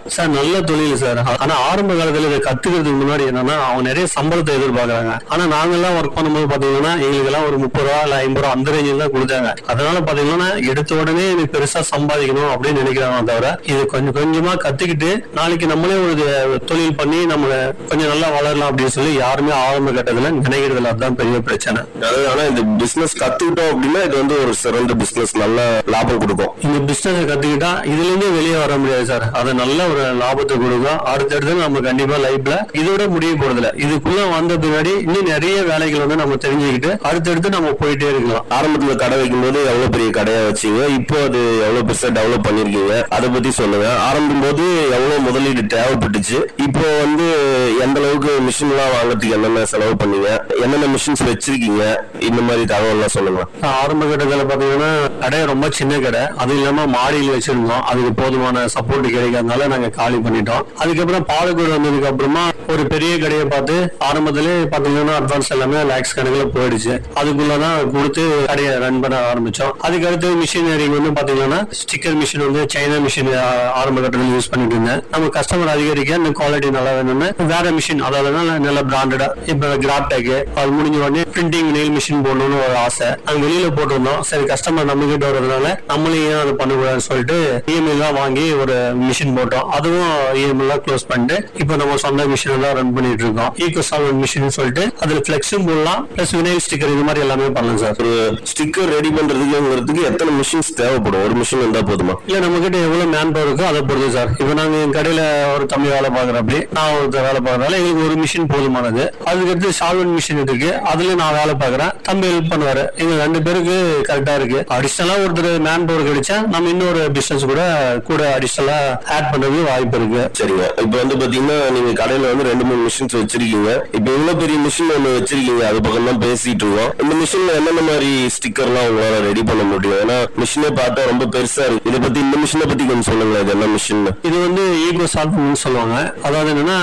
sir நல்ல தொழில் sir ஆனா ஆரம்ப காலத்துல இதை கத்துக்கிறதுக்கு முன்னாடி என்னன்னா அவங்க நிறைய சம்பளத்தை எதிர்பார்க்கறாங்க ஆனா நாங்கெல்லாம் ஒர்க் பண்ணும்போது பாத்தீங்கன்னா எங்களுக்கு எல்லாம் ஒரு முப்பது ரூபா இல்ல ஐம்பது ரூபா அந்த ரேஞ்சில் தான் கொடுத்தாங்க அதனால பாத்தீங்கன்னா எடுத்த உடனே இது பெருசா சம்பாதிக்கணும் அப்படின்னு நினைக்கிறாங்க தவிர இது கொஞ்சம் கொஞ்சமா கத்துக்கிட்டு நாளைக்கு நம்மளே ஒரு தொழில் பண்ணி நம்ம கொஞ்சம் நல்லா வளரலாம் அப்படின்னு சொல்லி யாருமே ஆரம்ப கட்டத்துல நினைக்கிறதுல அதுதான் பெரிய பிரச்சனை அதாவது ஆனா இந்த பிசினஸ் கத்துக்கிட்டோம் அப்படின்னா இது வந்து ஒரு சிறந்த பிசினஸ் நல்ல லாபம் கொடுக்கும் இந்த பிசினஸ் கத்துக்கிட்டா இதுல இருந்து வெளியே வர முடியாது சார் அது நல்ல ஒரு லாபத்தை கொடுக்கும் அடுத்தடுத்து நம்ம கண்டிப்பா லைஃப்ல இதோட முடிய போறதில்ல இதுக்குள்ள வந்த பின்னாடி இன்னும் நிறைய வேலைகள் வந்து நம்ம தெரிஞ்சுக்கிட்டு அடுத்தடுத்து நம்ம போயிட்டே இருக்கலாம் ஆரம்பத்துல கடை வைக்கும்போது எவ்வளவு பெரிய கடையா வச்சீங்க இப்போ அது எவ்வளவு பெருசா டெவலப் பண்ணிருக்கீங்க அதை பத்தி சொல்லுங்க ஆரம்பிக்கும் போது எவ்வளவு முதலீடு தேவைப்பட்டுச்சு இப்போ வந்து எந்த அளவுக்கு மிஷின் எல்லாம் வாங்குறதுக்கு என்னென்ன செலவு பண்ணீங்க என்னென்ன மிஷின்ஸ் வச்சிருக்கீங்க இந்த மாதிரி தகவல் எல்லாம் சொல்லுங்க ஆரம்ப கட்டத்துல பாத்தீங்கன்னா கடை ரொம்ப சின்ன கடை அது இல்லாம மாடியில் வச்சிருந்தோம் அதுக்கு போதுமான சப்போர்ட் கிடைக்காதனால நாங்க காலி பண்ணிட்டோம் அதுக்கப்புறம் பாலக்கோடு வந்ததுக்கு அப்புறமா ஒரு பெரிய கடையை பார்த்து ஆரம்பத்திலே பாத்தீங்கன்னா அட்வான்ஸ் எல்லாமே லேக்ஸ் கணக்குல போயிடுச்சு அதுக்குள்ளதான் கொடுத்து கடையை ரன் பண்ண ஆரம்பிச்சோம் அதுக்கு அடுத்து மிஷினரி வந்து பாத்தீங்கன்னா ஸ்டிக்கர் மிஷின் வந்து சைனா மிஷின் ஆரம்ப கட்டத்தில் யூஸ் பண்ணிட்டு இருந்தேன் நம்ம கஸ்டமர் அதிகரிக்க இந்த குவாலிட்டி நல்லா வேணும்னு வேற மிஷின் அதாவது நல்ல பிராண்டடா இப்ப கிராப்டெக் அது முடிஞ்ச உடனே பிரிண்டிங் நெயில் மிஷின் போடணும்னு ஒரு ஆசை நாங்க வெளியில போட்டிருந்தோம் சரி கஸ்டமர் நம்ம கிட்ட வர்றதுனால நம்மளும் ஏன் அதை பண்ணக்கூடாதுன்னு சொல்லிட்டு இஎம்ஐ தான் வாங்கி ஒரு மிஷின் போட்டோம் அதுவும் இஎம்ஐ எல்லாம் க்ளோஸ் பண்ணிட்டு இப்போ நம்ம சொந்த மிஷின் எல்லாம் ரன் பண்ணிட்டு இருக்கோம் ஈகோ சால்வன் மிஷின் சொல்லிட்டு அதுல பிளெக்ஸும் போடலாம் பிளஸ் வினைல் ஸ்டிக்கர் இது மாதிரி எல்லாமே பண்ணலாம் சார் ஒரு ஸ்டிக்கர் ரெடி பண்றதுக்குங்கிறதுக்கு எத்தனை மிஷின்ஸ் தேவைப்படும் ஒரு மிஷின் இருந்தா போதுமா இல்ல நம்ம கிட்ட எவ்வளவு மேன் பவர் இருக்கோ அதை பொறுத்து சார் இப்போ நாங்க என் கடையில ஒரு தம்பி வேலை பாக்குறப்படி நான் ஒருத்தர் வேலை பாக்குறதால எங்களுக்கு ஒரு மிஷின் போதுமானது அதுக்கடுத்து சால்வன் மிஷின் இருக்கு அதுல நான் வேலை பாக்குறேன் தம்பி ஹெல்ப் பண்ணுவாரு எங்க ரெண்டு பேருக்கு கரெக்டா இருக்கு அடிஷனலா ஒருத்தர் மேன் பவர் கிடைச்சா நம்ம இன்னொரு பிசினஸ் கூட கூட அடிஷனலா ஆட் பண்றதுக்கு வாய்ப்பு இருக்கு சரிங்க இப்போ வந்து பாத்தீங்கன்னா நீங்க கடையில வந்து ரெண்டு மூணு மிஷின்ஸ் வச்சிருக்கீங்க இப்போ இவ்வளவு பெரிய மிஷின் ஒண்ணு வச்சிருக்கீங்க அது பக்கம் தான் பேசிட்டு இருக்கோம் இந்த மிஷின்ல என்னென்ன மாதிரி ஸ்டிக்கர்லாம் உங்களால ரெடி பண்ண முடியும் ஏன்னா மிஷினே பார்த்தா ரொம்ப பெருசா இருக்கு இதை பத்தி இந்த மிஷினை பத்தி கொஞ்சம் சொல்லுங்களேன் இது என்ன மிஷின் இது வந்து ஈகோ சால்வன் சொல்லுவாங்க அதாவது என்னன்னா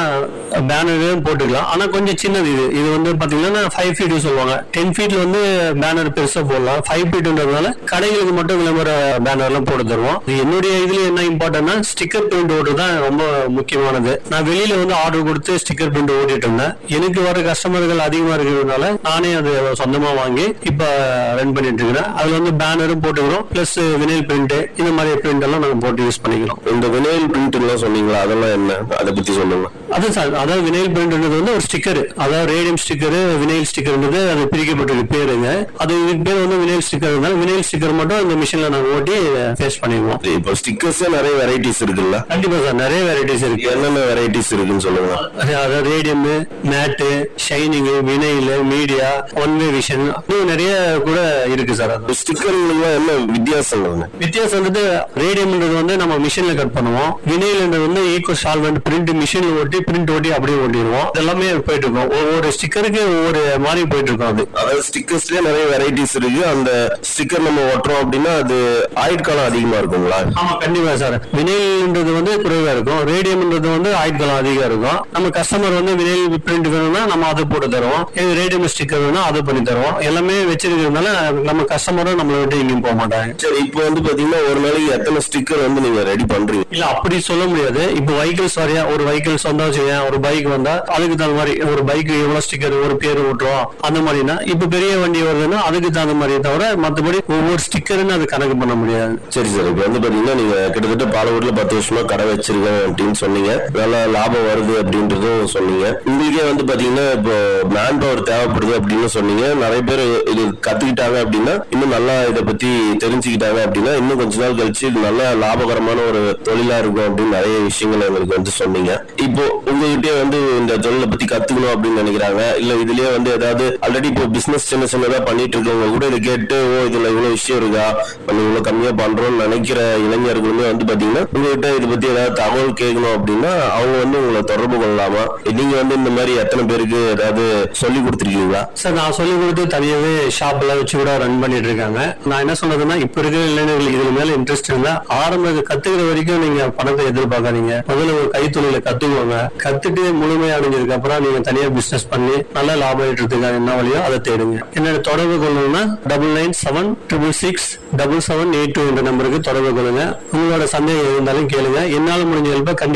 பேனர் போட்டுக்கலாம் ஆனா கொஞ்சம் சின்னது இது இது வந்து பாத்தீங்கன்னா ஃபைவ் ஃபீட் சொல்லுவாங்க டென் ஃபீட்ல வந்து பேனர் பெருசா போடலாம் ஃபைவ் ஃபீட்ன்றதுனால கடைகளுக்கு மட்டும் விளம்பர பேனர் எல்லாம் போட்டு தருவோம் இது என்னுடைய இதுல என்ன இம்பார்ட்டன்ட்னா ஸ்டிக்கர் பிரிண்ட் ஓட்டு தான் ரொம்ப முக்கியமானது நான் வெளியில வந்து ஆர்டர் கொடுத்து ஸ்டிக்கர் பிரிண்ட் ஓட்டிட்டு இருந்தேன் எனக்கு வர கஸ்டமர்கள் அதிகமா இருக்கிறதுனால நானே அது சொந்தமா வாங்கி இப்ப ரன் பண்ணிட்டு இருக்கிறேன் அதுல வந்து பேனரும் போட்டுக்கிறோம் பிளஸ் வினைல் பிரிண்ட் இந்த மாதிரி பிரிண்ட் எல்லாம் நாங்க போட்டு யூஸ் பண்ணிக்கிறோம் இந்த வினைல் பிரிண்ட் எல்லாம் சொன்னீங்களா அதெல்லாம் என்ன அதை பத்தி சொல்லுங்க அதான் சார் அதாவது வினைல் பிரிண்ட்ன்றது வந்து ஒரு ஸ்டிக்கர் அதாவது ரேடியம் ஸ்டிக்கர் வினைல் ஸ்டிக்கர்ன்றது அது பிரிக்கப்பட்டிருக்கு பேருங்க அது இதுக்கு பேர் வந்து வினைல் ஸ்டிக்கர் இருந்தாலும் வினைல் ஸ்டிக்கர் மட்டும் இந்த மிஷின்ல நாங்க ஓட்டி ஃபேஸ் பண்ணிடுவோம் இப்போ ஸ்டிக்கர்ஸே நிறைய வெரைட்டிஸ் இருக்குல்ல கண்டிப்பா சார் நிறைய வெரைட்டிஸ் இருக்கு என்னென்ன வெரைட்டிஸ் இருக்குன்னு சொல்லுங்க அதாவது radium matte shining vinyl media one way vision இன்னும் நிறைய கூட இருக்கு சார் அது ஸ்டிக்கருங்களுக்குலாம் என்ன வித்தியாசங்கள்ங்க வித்தியாசம் வந்து ரேடியம்ன்றது வந்து நம்ம மிஷின்ல கட் பண்ணுவோம் வினைல்ன்றது வந்து ஈகோ சால்வெண்ட் பிரிண்ட் மிஷின்ல ஓட்டி பிரிண்ட் ஓட்டி அப்படியே ஓட்டிடுவோம் இதெல்லாமே போயிட்டு இருக்கும் ஒவ்வொரு ஸ்டிக்கருக்கு ஒவ்வொரு மாதிரி போயிட்டு இருக்கும் அது அதாவது ஸ்டிக்கர்ஸ்லயே நிறைய வெரைட்டிஸ் இருக்கு அந்த ஸ்டிக்கர் நம்ம ஒட்டுறோம் அப்படின்னா அது ஆயுட்காலம் அதிகமா இருக்குங்களா ஆமா கண்டிப்பா சார் வினைல்ன்றது வந்து குறைவா இருக்கும் ரேடியம்ன்றது வந்து ஆயுட்காலம் அதிகம் இருக்கும் நம்ம கஸ்டமர் வந்து வினைல் பிரிண்ட் வேணும்னா நம்ம அதை போட்டு தருவோம் இது ரேடியம் ஸ்டிக்கர் வேணும்னா அதை பண்ணி தருவோம் எல்லாமே வச்சிருக்கிறதுனால நம்ம கஸ்டமரும் நம்மளை விட்டு எங்கேயும் போக மாட்டாங்க சரி இப்போ வந்து பாத்தீங்கன்னா ஒரு நாளைக்கு எத்தனை ஸ்டிக்கர் வந்து நீங்க ரெடி பண்றீங்க இல்ல அப்படி சொல்ல முடியாது இப்போ வெஹிக்கிள்ஸ் வரையா ஒரு வெஹிக்கிள்ஸ் வந்தா வச்சுக்கோங்க ஒரு பைக் வந்தா அதுக்கு தகுந்த மாதிரி ஒரு பைக் எவ்வளவு ஸ்டிக்கர் ஒரு பேர் ஓட்டுறோம் அந்த மாதிரினா இப்ப பெரிய வண்டி வருதுன்னா அதுக்கு தகுந்த மாதிரி தவிர மத்தபடி ஒவ்வொரு ஸ்டிக்கர்னு அது கணக்கு பண்ண முடியாது சரி சார் இப்போ வந்து பாத்தீங்கன்னா நீங்க கிட்டத்தட்ட பாலவூர்ல பத்து வருஷமா கடை வச்சிருக்கேன் அப்படின்னு சொன்னீங்க நல்ல லாபம் வருது அப்படின்றதும் சொன்னீங்க உங்களுக்கே வந்து பாத்தீங்கன்னா இப்போ மேன் பவர் தேவைப்படுது அப்படின்னு சொன்னீங்க நிறைய பேர் இது கத்துக்கிட்டாங்க அப்படின்னா இன்னும் நல்லா இதை பத்தி தெரிஞ்சுக்கிட்டாங்க அப்படின்னா இன்னும் கொஞ்ச நாள் கழிச்சு இது நல்ல லாபகரமான ஒரு தொழிலா இருக்கும் அப்படின்னு நிறைய விஷயங்கள் எங்களுக்கு வந்து சொன்னீங்க இப்போ உங்ககிட்டயே வந்து இந்த தொழிலை பத்தி கத்துக்கணும் அப்படின்னு நினைக்கிறாங்க இல்ல இதுலயே வந்து ஏதாவது ஆல்ரெடி இப்போ பிசினஸ் சின்ன சின்னதா பண்ணிட்டு இருக்கவங்க கூட இதை கேட்டு ஓ இதுல இவ்வளவு விஷயம் இருக்கா நம்ம இவ்வளவு கம்மியா பண்றோம்னு நினைக்கிற இளைஞர்களுமே வந்து பாத்தீங்கன்னா உங்ககிட்ட இதை பத்தி ஏதாவது தகவல் கேட்கணும் அப்படின்னா அவங்க வந்து உங்களை தொடர்பு கொள்ளலாமா நீங்க வந்து இந்த மாதிரி எத்தனை பேருக்கு ஏதாவது சொல்லி கொடுத்துருக்கீங்களா சார் நான் சொல்லி கொடுத்து தனியாவே ஷாப் எல்லாம் வச்சு கூட ரன் பண்ணிட்டு இருக்காங்க நான் என்ன சொல்றதுன்னா இப்ப இருக்கிற இளைஞர்களுக்கு இதுல மேல இன்ட்ரெஸ்ட் இருந்தா ஆரம்ப கத்துக்கிற வரைக்கும் நீங்க பணத்தை எதிர்பார்க்காதீங்க முதல்ல ஒரு கைத்தொழில கத்துக்கோங்க கத்துட்டு முழுமையா அடைஞ்சதுக்கு அப்புறம் நீங்க தனியா பிசினஸ் பண்ணி நல்ல லாபம் ஈட்டுறதுக்கான என்ன வழியோ அதை தேடுங்க என்னோட தொடர்பு கொள்ளணும்னா double nine seven triple six double seven eight two என்ற நம்பருக்கு தொடர்பு கொள்ளுங்க உங்களோட சந்தேகம் இருந்தாலும் கேளுங்க என்னால முடிஞ்ச ஹெல்ப்பை கண்டிப்பா